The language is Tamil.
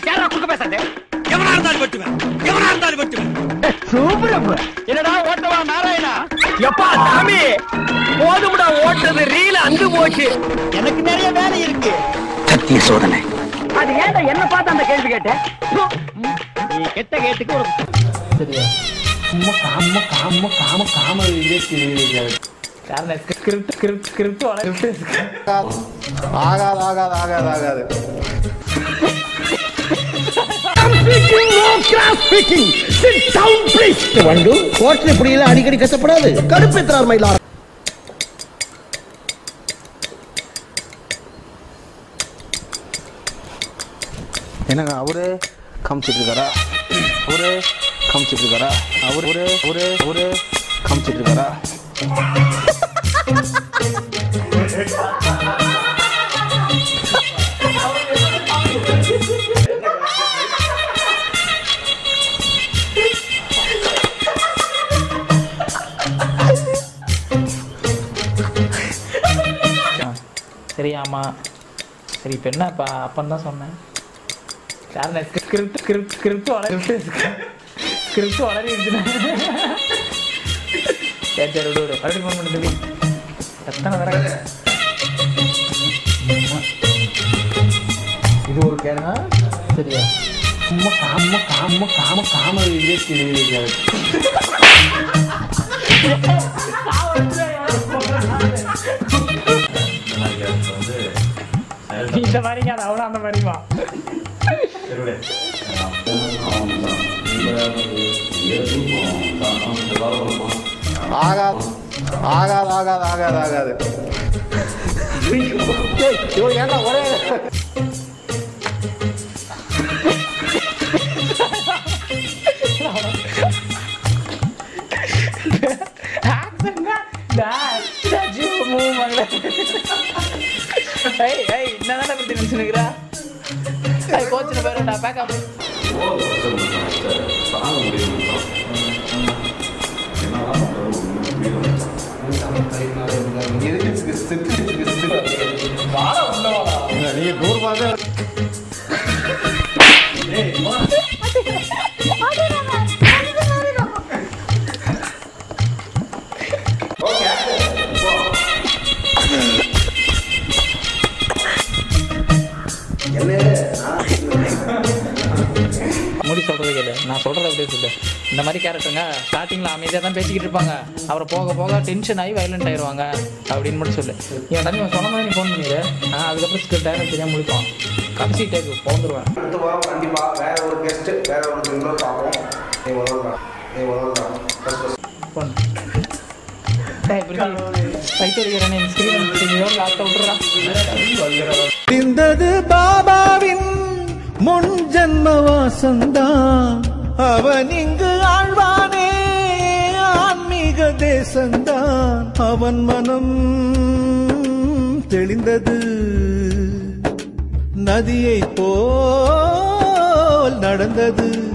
யாரா குறுக்க பேசாதே எவனா இருந்தாலும் வெட்டுவேன் எவனா இருந்தாலும் வெட்டுவேன் சூப்பர் என்னடா ஓட்டவா நாராயணா எப்பா சாமி போதும்டா ஓட்டுறது ரீல அந்து போச்சு எனக்கு நிறைய வேலை இருக்கு சத்திய சோதனை அது ஏன்டா என்ன பார்த்து அந்த கேள்வி கேட்ட நீ கெட்ட கேட்டுக்கு ஒரு சரியா சும்மா காம காம காம காம இதே தெரியாது ஸ்கிரிப்ட் ஸ்கிரிப்ட் ஸ்கிரிப்ட் வளர்த்து ஆகாது ஆகாது ஆகாது ஆகாது வண்டு கோர்ட்ல இப்படி எல்லாம் அடிக்கடி கஷ்டப்படாது கடுப்பேற்றார் மயிலார் என்னங்க அவரே காமிச்சிட்டு இருக்காரா அவரே காமிச்சிட்டு இருக்காரா அவரு ஒரே ஒரே ஒரே காமிச்சிட்டு இருக்காரா சரி ஆமா சரி இப்போ என்ன இப்போ அப்பன்னு தான் சொன்னேன் சார் ஸ்கிரிப்ட் ஸ்கிரிப்ட் ஸ்கிரிப்ட் வளர்த்து ஸ்கிரிப்ட் வளரி சரி சரி விடு விடு மறுபடியும் ஃபோன் பண்ணி சொல்லி எத்தனை தடவை இது ஒரு கேனா சரியா சும்மா காம காம காம காம இதே தெரியாது இந்த மாதிரிங்க அது அவ்வளோ அந்த மாதிரிமா ஆகாது ஆகாது ஆகாது ஆகாது ஆகாது ஏய், இவன் ஏன்டா ஒரே ஏய் ஏய் என்னதானே பத்தி நினைச்சுக்கிறா ஏய் கோச்சின பேருடா பேக்கப் நீ நூறு மாதம் முடி சொல்றது கேளு நான் சொல்றது அப்படியே சொல்லு இந்த மாதிரி கேரக்டருங்க ஸ்டார்டிங்ல அமைதியாக தான் பேசிக்கிட்டு இருப்பாங்க அப்புறம் போக போக டென்ஷன் ஆகி வயலண்ட் ஆயிடுவாங்க அப்படின்னு மட்டும் சொல்லு இவன் தண்ணி சொன்ன மாதிரி நீ ஃபோன் பண்ணிடு ஆ அதுக்கப்புறம் ஸ்கிரிப்ட் டைம் தெரியாம முடிப்பான் கடைசி டேக்கு போந்துருவேன் அடுத்த வாரம் கண்டிப்பா வேற ஒரு கெஸ்ட் வேற ஒரு சிங்கிள் பார்ப்போம் நீ வளரலாம் நீ வளரலாம் ஃபர்ஸ்ட் ஃபர்ஸ்ட் ஃபோன் ரைட் அடிக்கிறேன் ஸ்க்ரீன் லாஸ்ட்டாக விட்டுறா தெரிந்தது பாபாவின் முன் ஜன்ம வாசந்தான் அவன் இங்கு ஆழ்வானே ஆன்மீக தேசந்தான் அவன் மனம் தெளிந்தது நதியை போல் நடந்தது